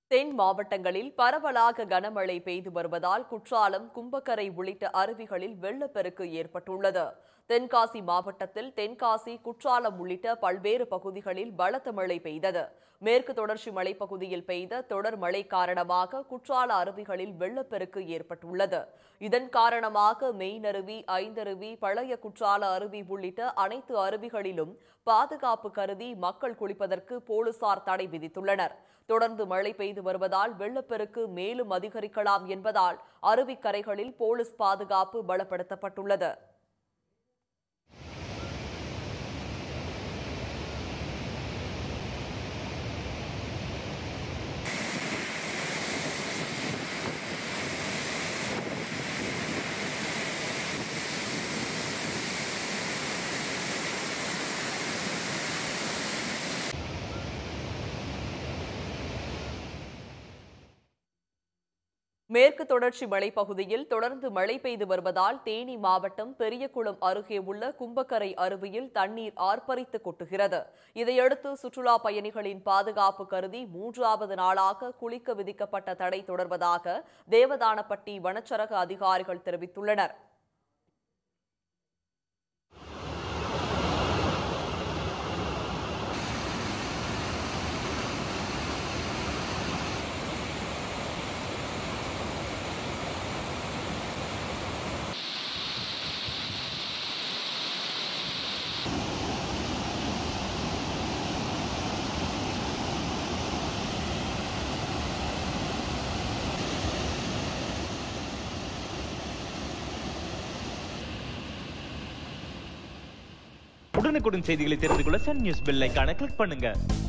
தென் மாவட்டங்களில் பரவலாக கனமழை பெய்து வருவதால் குற்றாலம் கும்பக்கரை உள்ளிட்ட அருவிகளில் வெள்ளப்பெருக்கு ஏற்பட்டுள்ளது தென்காசி மாவட்டத்தில் தென்காசி குற்றாலம் உள்ளிட்ட பல்வேறு பகுதிகளில் பலத்த மழை பெய்தது மேற்கு தொடர்ச்சி மலைப்பகுதியில் பெய்த தொடர் மழை காரணமாக குற்றால அருவிகளில் வெள்ளப்பெருக்கு ஏற்பட்டுள்ளது இதன் காரணமாக மெயினருவி ஐந்தருவி பழைய குற்றால அருவி உள்ளிட்ட அனைத்து அருவிகளிலும் பாதுகாப்பு கருதி மக்கள் குளிப்பதற்கு போலீசார் தடை விதித்துள்ளனர் தொடர்ந்து மழை பெய்து வருவதால் வெள்ளப்பெருக்கு மேலும் அதிகரிக்கலாம் என்பதால் அருவிக்கரைகளில் போலீஸ் பாதுகாப்பு பலப்படுத்தப்பட்டுள்ளது மேற்கு தொடர்ச்சி மலைப்பகுதியில் தொடர்ந்து மழை பெய்து வருவதால் தேனி மாவட்டம் பெரியகுளம் அருகே உள்ள கும்பக்கரை அருவியில் தண்ணீர் ஆர்ப்பரித்து கொட்டுகிறது இதையடுத்து சுற்றுலா பயணிகளின் பாதுகாப்பு கருதி மூன்றாவது நாளாக குளிக்க விதிக்கப்பட்ட தடை தொடர்வதாக தேவதானப்பட்டி வனச்சரக அதிகாரிகள் தெரிவித்துள்ளனர் உடனுக்குடன் செய்திகளை தெரிந்து கொள்ள சன் நியூஸ் பெல் ஐகானை கிளிக் பண்ணுங்க